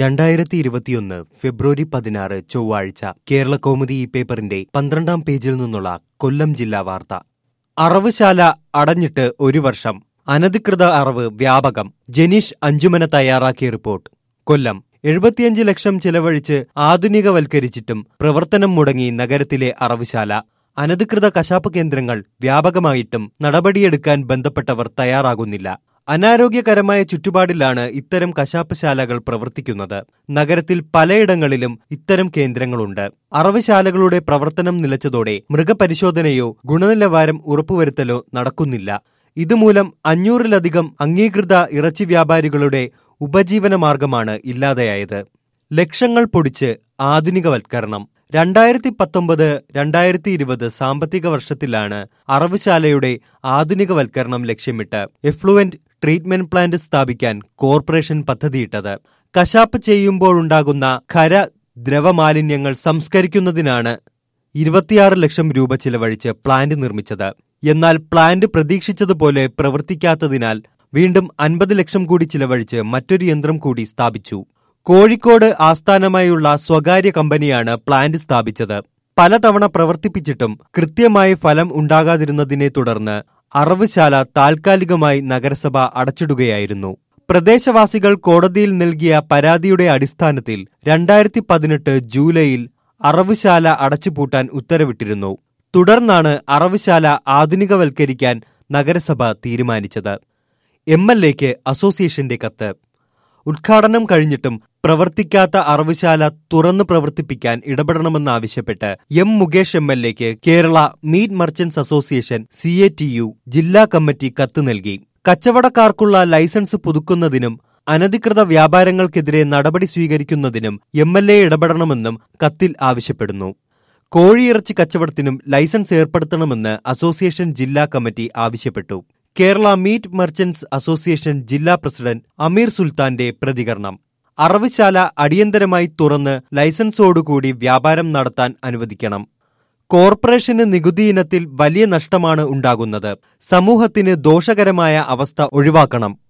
രണ്ടായിരത്തി ഇരുപത്തിയൊന്ന് ഫെബ്രുവരി പതിനാറ് ചൊവ്വാഴ്ച കേരള കൗമുദി ഈ പേപ്പറിന്റെ പന്ത്രണ്ടാം പേജിൽ നിന്നുള്ള കൊല്ലം ജില്ലാ വാർത്ത അറവുശാല അടഞ്ഞിട്ട് ഒരു വർഷം അനധികൃത അറവ് വ്യാപകം ജനീഷ് അഞ്ചുമന തയ്യാറാക്കിയ റിപ്പോർട്ട് കൊല്ലം എഴുപത്തിയഞ്ച് ലക്ഷം ചെലവഴിച്ച് ആധുനികവൽക്കരിച്ചിട്ടും പ്രവർത്തനം മുടങ്ങി നഗരത്തിലെ അറവുശാല അനധികൃത കശാപ്പ് കേന്ദ്രങ്ങൾ വ്യാപകമായിട്ടും നടപടിയെടുക്കാൻ ബന്ധപ്പെട്ടവർ തയ്യാറാകുന്നില്ല അനാരോഗ്യകരമായ ചുറ്റുപാടിലാണ് ഇത്തരം കശാപ്പശാലകൾ പ്രവർത്തിക്കുന്നത് നഗരത്തിൽ പലയിടങ്ങളിലും ഇത്തരം കേന്ദ്രങ്ങളുണ്ട് അറവുശാലകളുടെ പ്രവർത്തനം നിലച്ചതോടെ മൃഗപരിശോധനയോ ഗുണനിലവാരം ഉറപ്പുവരുത്തലോ നടക്കുന്നില്ല ഇതുമൂലം അഞ്ഞൂറിലധികം അംഗീകൃത ഇറച്ചി വ്യാപാരികളുടെ ഉപജീവന മാർഗമാണ് ഇല്ലാതെയായത് ലക്ഷങ്ങൾ പൊടിച്ച് ആധുനികവൽക്കരണം രണ്ടായിരത്തി പത്തൊമ്പത് രണ്ടായിരത്തി ഇരുപത് സാമ്പത്തിക വർഷത്തിലാണ് അറവുശാലയുടെ ആധുനികവൽക്കരണം ലക്ഷ്യമിട്ട് എഫ്ലുവന്റ് ട്രീറ്റ്മെന്റ് പ്ലാന്റ് സ്ഥാപിക്കാൻ കോർപ്പറേഷൻ പദ്ധതിയിട്ടത് കശാപ്പ് ചെയ്യുമ്പോഴുണ്ടാകുന്ന ഖര ദ്രവമാലിന്യങ്ങൾ സംസ്കരിക്കുന്നതിനാണ് ഇരുപത്തിയാറ് ലക്ഷം രൂപ ചിലവഴിച്ച് പ്ലാന്റ് നിർമ്മിച്ചത് എന്നാൽ പ്ലാന്റ് പ്രതീക്ഷിച്ചതുപോലെ പ്രവർത്തിക്കാത്തതിനാൽ വീണ്ടും അൻപത് ലക്ഷം കൂടി ചിലവഴിച്ച് മറ്റൊരു യന്ത്രം കൂടി സ്ഥാപിച്ചു കോഴിക്കോട് ആസ്ഥാനമായുള്ള സ്വകാര്യ കമ്പനിയാണ് പ്ലാന്റ് സ്ഥാപിച്ചത് പലതവണ പ്രവർത്തിപ്പിച്ചിട്ടും കൃത്യമായി ഫലം ഉണ്ടാകാതിരുന്നതിനെ തുടർന്ന് അറവുശാല താൽക്കാലികമായി നഗരസഭ അടച്ചിടുകയായിരുന്നു പ്രദേശവാസികൾ കോടതിയിൽ നൽകിയ പരാതിയുടെ അടിസ്ഥാനത്തിൽ രണ്ടായിരത്തി പതിനെട്ട് ജൂലൈയിൽ അറവുശാല അടച്ചുപൂട്ടാൻ ഉത്തരവിട്ടിരുന്നു തുടർന്നാണ് അറവുശാല ആധുനികവൽക്കരിക്കാൻ നഗരസഭ തീരുമാനിച്ചത് എം എൽ എക്ക് അസോസിയേഷന്റെ കത്ത് ഉദ്ഘാടനം കഴിഞ്ഞിട്ടും പ്രവർത്തിക്കാത്ത അറവുശാല തുറന്നു പ്രവർത്തിപ്പിക്കാൻ ഇടപെടണമെന്നാവശ്യപ്പെട്ട് എം മുകേഷ് എം എൽ എക്ക് Kerala meat merchants association C A T U ജില്ലാ കമ്മിറ്റി കത്ത് നൽകി കച്ചവടക്കാർക്കുള്ള ലൈസൻസ് പുതുക്കുന്നതിനും അനധികൃത വ്യാപാരങ്ങൾക്കെതിരെ നടപടി സ്വീകരിക്കുന്നതിനും എം എൽ എ ഇടപെടണമെന്നും കത്തിൽ ആവശ്യപ്പെടുന്നു കോഴിയിറച്ചി കച്ചവടത്തിനും ലൈസൻസ് ഏർപ്പെടുത്തണമെന്ന് അസോസിയേഷൻ ജില്ലാ കമ്മിറ്റി ആവശ്യപ്പെട്ടു കേരള മീറ്റ് മർച്ചന്റ്സ് അസോസിയേഷൻ ജില്ലാ പ്രസിഡന്റ് അമീർ സുൽത്താന്റെ പ്രതികരണം അറവുശാല അടിയന്തരമായി തുറന്ന് ലൈസൻസോടുകൂടി വ്യാപാരം നടത്താൻ അനുവദിക്കണം കോർപ്പറേഷന് നികുതി ഇനത്തിൽ വലിയ നഷ്ടമാണ് ഉണ്ടാകുന്നത് സമൂഹത്തിന് ദോഷകരമായ അവസ്ഥ ഒഴിവാക്കണം